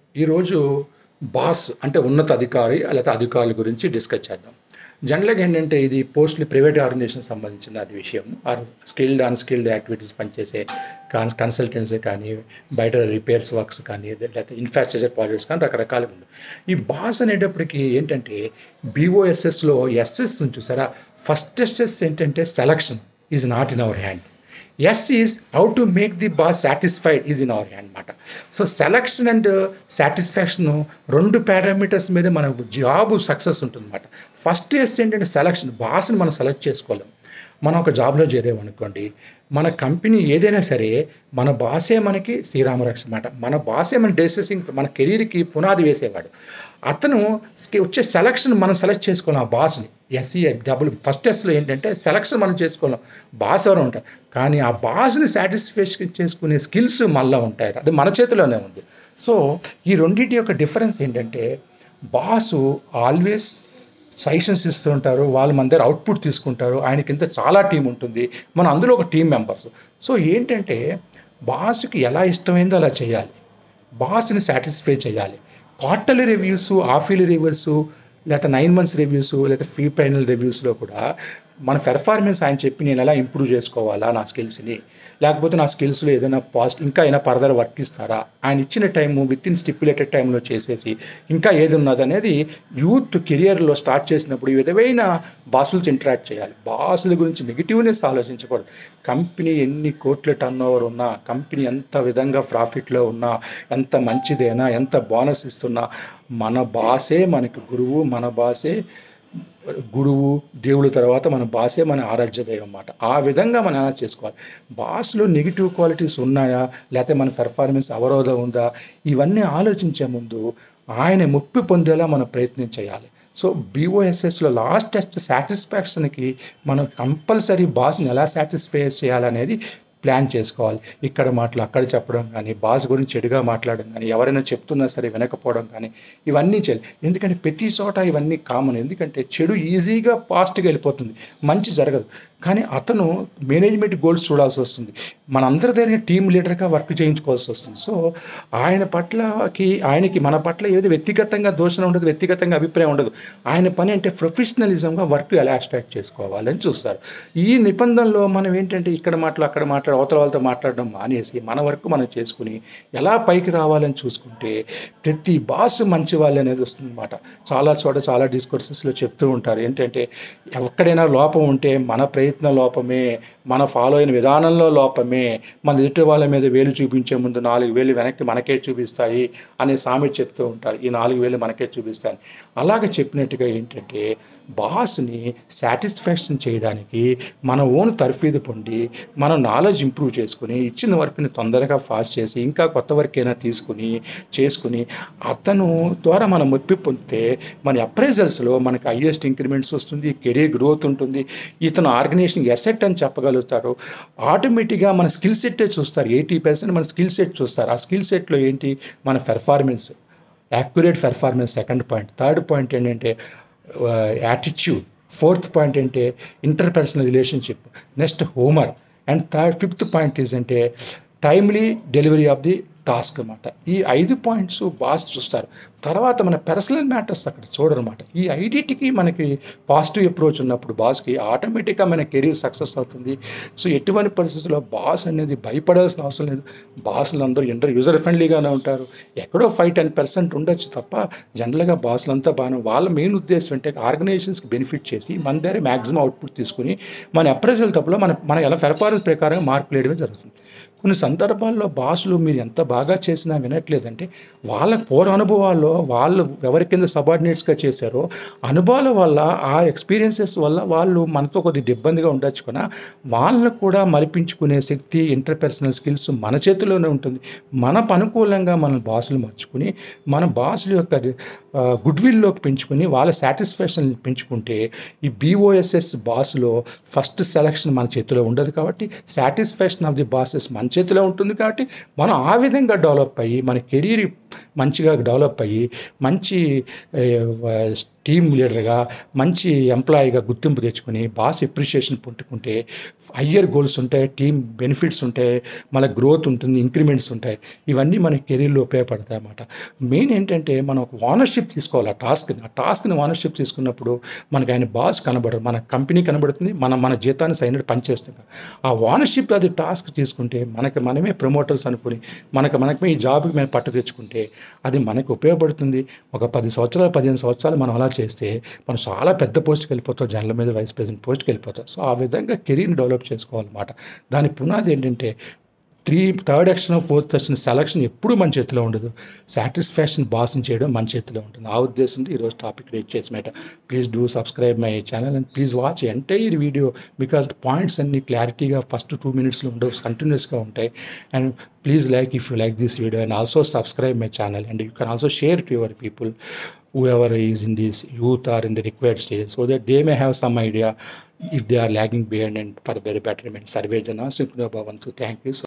ఈరోజు బాస్ అంటే ఉన్నత అధికారి లేకపోతే అధికారుల గురించి డిస్కస్ చేద్దాం జనరల్గా ఏంటంటే ఇది పోస్ట్లీ ప్రైవేట్ ఆర్గనైజేషన్ సంబంధించిన అది విషయం ఆర్ స్కిల్డ్ అన్స్కిల్డ్ యాక్టివిటీస్ పనిచేసే కాన్ కన్సల్టెన్సీ కానీ బయట రిపేర్స్ వర్క్స్ కానీ లేకపోతే ఇన్ఫ్రాస్ట్రక్చర్ ప్రాజెక్ట్స్ కానీ రకరకాలుగా ఉంది ఈ బాస్ అనేటప్పటికి ఏంటంటే బీఓఎస్ఎస్లో ఎస్ఎస్ నుంచి చూసారా ఫస్ట్ ఎస్ఎస్ ఏంటంటే selection is not in our hand S is how to make the boss satisfied is in our hand అనమాట సో సెలక్షన్ అండ్ సాటిస్ఫాక్షన్ రెండు పారామీటర్స్ మీద మన జాబ్ సక్సెస్ ఉంటుందన్నమాట ఫస్ట్ ఎస్ ఏంటంటే సెలక్షన్ బాస్ని మనం సెలెక్ట్ చేసుకోలేం మనం ఒక జాబ్లో చేరేమనుకోండి మన కంపెనీ ఏదైనా సరే మన బాసే మనకి శ్రీరామరక్ష అనమాట మన బాసే మన డెసిసింగ్ మన కెరీర్కి పునాది వేసేవాడు అతను వచ్చే సెలక్షన్ మనం సెలెక్ట్ చేసుకోలేం ఆ బాస్ని ఎస్సీ డబుల్ ఫస్ట్ ఎస్లో ఏంటంటే సెలక్షన్ మనం చేసుకోలేం బాస్ ఎవరు ఉంటారు కానీ ఆ బాస్ని సాటిస్ఫాక్షన్ చేసుకునే స్కిల్స్ మళ్ళీ ఉంటాయి అది మన చేతిలోనే ఉంది సో ఈ రెండింటి యొక్క డిఫరెన్స్ ఏంటంటే బాసు ఆల్వేస్ సజెషన్స్ ఇస్తూ ఉంటారు వాళ్ళు మన దగ్గర అవుట్పుట్ తీసుకుంటారు ఆయన కింద చాలా టీం ఉంటుంది మనం అందులో ఒక టీం మెంబర్స్ సో ఏంటంటే బాస్కి ఎలా ఇష్టమైందో అలా చేయాలి బాస్ని సాటిస్ఫై చేయాలి క్వార్టర్లీ రివ్యూస్ హాఫీలీ రివ్యూస్ లేకపోతే నైన్ మంత్స్ రివ్యూస్ లేకపోతే ఫీ ఫైనల్ రివ్యూస్లో కూడా మన పెర్ఫార్మెన్స్ ఆయన చెప్పి నేను ఎలా ఇంప్రూవ్ చేసుకోవాలా నా స్కిల్స్ని లేకపోతే నా స్కిల్స్లో ఏదైనా పాజిటివ్ ఇంకా అయినా ఫర్దర్ వర్క్ ఇస్తారా ఆయన ఇచ్చిన టైము విత్ ఇన్ స్టిప్యులేటెడ్ టైంలో చేసేసి ఇంకా ఏది ఉన్నది అనేది యూత్ కెరియర్లో స్టార్ట్ చేసినప్పుడు ఈ విధమైన బాసులతో ఇంటరాక్ట్ చేయాలి బాసుల గురించి నెగిటివ్నెస్ ఆలోచించకూడదు కంపెనీ ఎన్ని కోట్ల టర్న్ ఓవర్ ఉన్నా కంపెనీ ఎంత విధంగా ప్రాఫిట్లో ఉన్నా ఎంత మంచిదైనా ఎంత బోనస్ ఇస్తున్నా మన బాసే మనకి గురువు మన బాసే గురువు దేవుడి తర్వాత మన బాసే మన ఆరాధ్య దైవం అన్నమాట ఆ విధంగా మనం ఎలా చేసుకోవాలి బాస్లో నెగిటివ్ క్వాలిటీస్ ఉన్నాయా లేకపోతే మన పెర్ఫార్మెన్స్ అవరోధం ఉందా ఇవన్నీ ఆలోచించే ముందు ఆయన ముప్పి పొందేలా మనం ప్రయత్నం చేయాలి సో బీఓఎస్ఎస్లో లాస్ట్ టెస్ట్ సాటిస్ఫాక్షన్కి మనం కంపల్సరీ బాస్ని ఎలా సాటిస్ఫై చేయాలనేది ప్లాన్ చేసుకోవాలి ఇక్కడ మాటలు అక్కడ చెప్పడం కానీ బాస్ గురించి చెడుగా మాట్లాడడం కానీ ఎవరైనా చెప్తున్నా సరే వినకపోవడం కానీ ఇవన్నీ చేయాలి ఎందుకంటే ప్రతి చోట ఇవన్నీ కామన్ ఎందుకంటే చెడు ఈజీగా ఫాస్ట్గా వెళ్ళిపోతుంది మంచి జరగదు కానీ అతను మేనేజ్మెంట్ గోల్స్ చూడాల్సి వస్తుంది మనందరి దగ్గర టీం లీడర్గా వర్క్ చేయించుకోవాల్సి వస్తుంది సో ఆయన పట్లకి ఆయనకి మన పట్ల ఏదో వ్యక్తిగతంగా దోషణ ఉండదు వ్యక్తిగతంగా అభిప్రాయం ఉండదు ఆయన పని అంటే ప్రొఫెషనలిజంగా వర్క్ ఎలా అట్రాక్ట్ చేసుకోవాలని చూస్తారు ఈ నిబంధనలో మనం ఏంటంటే ఇక్కడ మాటలు అక్కడ మాట్లాడు అవతల వాళ్ళతో మాట్లాడడం మానేసి మన వర్క్ మనం చేసుకుని ఎలా పైకి రావాలని చూసుకుంటే ప్రతి బాస్ మంచి వాళ్ళు అనేది వస్తుందన్నమాట చాలా చోట చాలా డిస్కోర్సెస్లో చెప్తూ ఉంటారు ఏంటంటే ఎక్కడైనా లోపం ఉంటే మన ప్రయత్న లోపమే మన ఫాలో అయిన విధానంలో లోపమే మన ఎదుటి వాళ్ళ మీద వేలు చూపించే ముందు నాలుగు వేలు వెనక్కి మనకే చూపిస్తాయి అనే సామెత చెప్తూ ఉంటారు ఈ నాలుగు వేలు మనకే చూపిస్తాయి అలాగే చెప్పినట్టుగా ఏంటంటే బాస్ని సాటిస్ఫాక్షన్ చేయడానికి మన ఓన్ తర్ఫీదు పొంది మన నాలెడ్జ్ ఇంప్రూవ్ చేసుకుని ఇచ్చిన వర్క్ని తొందరగా ఫాస్ట్ చేసి ఇంకా కొత్త వర్క్ అయినా తీసుకుని చేసుకుని అతను ద్వారా మనం మొప్పి పొందితే మన అప్రైజల్స్లో మనకి హయ్యెస్ట్ ఇంక్రిమెంట్స్ వస్తుంది కెరీర్ గ్రోత్ ఉంటుంది ఇతను ఆర్గనైజేషన్ ఎసెట్ అని చెప్పగలుగుతారు ఆటోమేటిక్గా మన స్కిల్ సెట్టే చూస్తారు ఎయిటీ పర్సెంట్ మన స్కిల్ సెట్ చూస్తారు ఆ స్కిల్ సెట్లో ఏంటి మన performance accurate performance second point third point ఏంటంటే యాటిట్యూడ్ ఫోర్త్ పాయింట్ ఏంటంటే ఇంటర్పర్సనల్ రిలేషన్షిప్ నెక్స్ట్ హోమర్ and third fifth point is అంటే timely delivery of the task అనమాట ఈ ఐదు పాయింట్స్ బాస్ చూస్తారు తర్వాత మన పర్సనల్ మ్యాటర్స్ అక్కడ చూడరన్నమాట ఈ ఐడిటికి మనకి పాజిటివ్ అప్రోచ్ ఉన్నప్పుడు బాస్కి ఆటోమేటిక్గా మన కెరీర్ సక్సెస్ అవుతుంది సో ఎటువంటి పరిస్థితుల్లో బాస్ అనేది భయపడాల్సిన అవసరం లేదు బాసులు అందరూ ఇంటర్ యూజర్ ఫ్రెండ్లీగానే ఉంటారు ఎక్కడో ఫైవ్ టెన్ పర్సెంట్ ఉండొచ్చు తప్ప జనరల్గా బాసులు అంతా బాగానే వాళ్ళ మెయిన్ ఉద్దేశం అంటే ఆర్గనైజేషన్స్కి బెనిఫిట్ చేసి మన దగ్గర మ్యాక్సిమం అవుట్పుట్ తీసుకుని మన అప్రైజల్ తప్పులో మన మన ఎలా పెర్ఫార్మెన్స్ ప్రకారం మార్కులు వేయడమే జరుగుతుంది కొన్ని సందర్భాల్లో బాసులు మీరు ఎంత బాగా చేసినా వినట్లేదంటే వాళ్ళ పూర్వ అనుభవాల్లో వాళ్ళు ఎవరి కింద సబార్డినేట్స్గా చేశారో అనుభవాల వల్ల ఆ ఎక్స్పీరియన్సెస్ వల్ల వాళ్ళు మనతో కొద్దిగా ఇబ్బందిగా ఉండొచ్చు కూడా వాళ్ళను కూడా మరిపించుకునే శక్తి ఇంటర్పర్సనల్ స్కిల్స్ మన చేతిలోనే ఉంటుంది మనకు అనుకూలంగా మన బాసులు మార్చుకుని మన బాసుల యొక్క గుడ్ విల్లోకి పెంచుకుని వాళ్ళ సాటిస్ఫాక్షన్ పెంచుకుంటే ఈ బీఓఎస్ఎస్ బాస్లో ఫస్ట్ సెలక్షన్ మన చేతిలో ఉండదు కాబట్టి సాటిస్ఫాక్షన్ ఆఫ్ ది బాసెస్ మన చేతిలో ఉంటుంది కాబట్టి మనం ఆ విధంగా డెవలప్ అయ్యి మన కెరీర్ మంచిగా డెవలప్ అయ్యి మంచి టీమ్ లీడర్గా మంచి ఎంప్లాయీగా గుర్తింపు తెచ్చుకొని బాస్ ఎప్రిషియేషన్ పుట్టుకుంటే హయ్యర్ గోల్స్ ఉంటాయి టీమ్ బెనిఫిట్స్ ఉంటాయి మళ్ళీ గ్రోత్ ఉంటుంది ఇంక్రిమెంట్స్ ఉంటాయి ఇవన్నీ మన కెరీర్లో ఉపయోగపడతాయి అన్నమాట మెయిన్ ఏంటంటే మనం ఒక ఓనర్షిప్ తీసుకోవాలి ఆ టాస్క్ని ఆ టాస్క్ని ఓనర్షిప్ తీసుకున్నప్పుడు మనకి ఆయన బాస్ కనబడరు మన కంపెనీ కనబడుతుంది మన మన జీతాన్ని సైన్ పనిచేస్తుంది ఆ ఓనర్షిప్ అది టాస్క్ తీసుకుంటే మనకి మనమే ప్రమోటర్స్ అనుకుని మనకు మనకి ఈ జాబ్కి మేము పట్టు తెచ్చుకుంటే అది మనకు ఉపయోగపడుతుంది ఒక పది సంవత్సరాలు పదిహేను సంవత్సరాలు మనం అలా చేస్తే మనం చాలా పెద్ద పోస్ట్కి వెళ్ళిపోతాం జనరల్ మీద వైస్ ప్రెసిడెంట్ పోస్ట్కి వెళ్ళిపోతాం సో ఆ విధంగా కెరీర్ని డెవలప్ చేసుకోవాలన్నమాట దాని పునాది ఏంటంటే three third section fourth section selection ఎప్పుడు మన చేతిలో ఉండదు సాటిస్ఫాక్షన్ బాస్ని చేయడం మన చేతిలో ఉంటుంది ఆ ఉద్దేశంతో ఈరోజు టాపిక్ రీచ్ చేసినట please do subscribe my channel and please watch entire video because points అన్ని క్లారిటీగా ఫస్ట్ టూ మినిట్స్లో ఉండవు కంటిన్యూస్గా ఉంటాయి and please like if you like this video and also subscribe my channel and you can also share to your people whoever is in this youth or in the required stage so that they may have some idea if they are lagging behind and for their betterment. Sarve Jana Sukhna Bhavantu. Thank you. So